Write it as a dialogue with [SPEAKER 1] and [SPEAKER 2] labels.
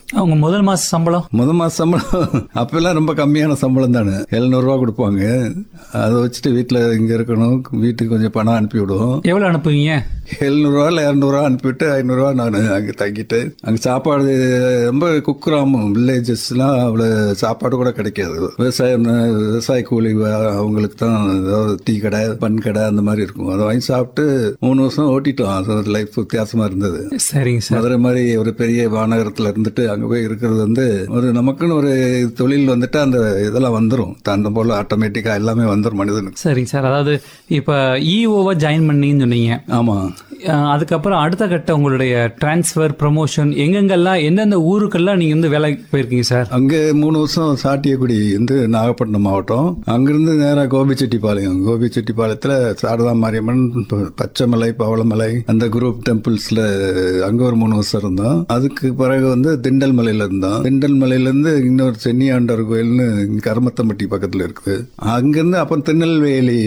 [SPEAKER 1] அவங்க முதல் மாச சம்பளம்
[SPEAKER 2] முத மாச சம்பளம் அப்பெல்லாம் ரொம்ப கம்மியான சம்பளம் தானே எழுநூறுவா கொடுப்பாங்க அதை வச்சுட்டு வீட்டில் இங்கே இருக்கணும் வீட்டுக்கு கொஞ்சம் பணம் அனுப்பி விடுவோம்
[SPEAKER 1] எவ்வளவு அனுப்புவீங்க
[SPEAKER 2] எழுநூறுவா இல்லை இரநூறுவா அனுப்பிவிட்டு ஐநூறுரூவா நான் அங்கே தங்கிட்டு அங்கே சாப்பாடு ரொம்ப குக்கிராமம் வில்லேஜஸ்லாம் அவ்வளோ சாப்பாடு கூட கிடைக்காது விவசாயம் விவசாய கூலி வ- அவங்களுக்கு தான் ஏதாவது டீ கடை பன் கடை அந்த மாதிரி இருக்கும் அதை வாங்கி சாப்பிட்டு மூணு வருஷம் ஓட்டிட்டோம் அது லைஃப் வித்தியாசமா இருந்தது
[SPEAKER 1] சரிங்க சார்
[SPEAKER 2] மதுரை மாதிரி ஒரு பெரிய மாநகரத்தில் இருந்துட்டு அங்கே போய் இருக்கிறது வந்து ஒரு நமக்குன்னு ஒரு தொழில் வந்துட்டு அந்த இதெல்லாம் வந்துடும் தந்த போல ஆட்டோமேட்டிக்காக எல்லாமே வந்துடும் மனிதனுக்கு
[SPEAKER 1] சரிங்க சார் அதாவது இப்போ இஓவை ஜாயின் பண்ணீங்கன்னு சொன்னீங்க
[SPEAKER 2] ஆமாம்
[SPEAKER 1] அஹ் அதுக்கப்புறம் அடுத்த கட்ட உங்களுடைய டிரான்ஸ்ஃபர் ப்ரமோஷன் எங்கெங்கெல்லாம் எந்தெந்த ஊருக்கெல்லாம் நீங்க வந்து வேலைக்கு போயிருக்கீங்க சார்
[SPEAKER 2] அங்கே மூணு வருஷம் சாட்டியக்குடி வந்து நாகப்பட்டினம் மாவட்டம் அங்கிருந்து நேராக கோபிச்செட்டிப்பாளையம் கோபிச்செட்டிப்பாளையத்தில் சாரதா மாரியம்மன் ப- பச்சைமலை பவளமலை அந்த குரூப் டெம்பிள்ஸில் அங்கே ஒரு மூணு வருஷம் இருந்தோம் அதுக்கு பிறகு வந்து திண்டல் மலையில் இருந்தோம் திண்டல் மலையிலேருந்து இன்னொரு சென்னியாண்டவர் கோயில்னு இங்க கருமத்தம்பட்டி பக்கத்தில் இருக்குது அங்கேருந்து அப்புறம் திருநெல்வேலி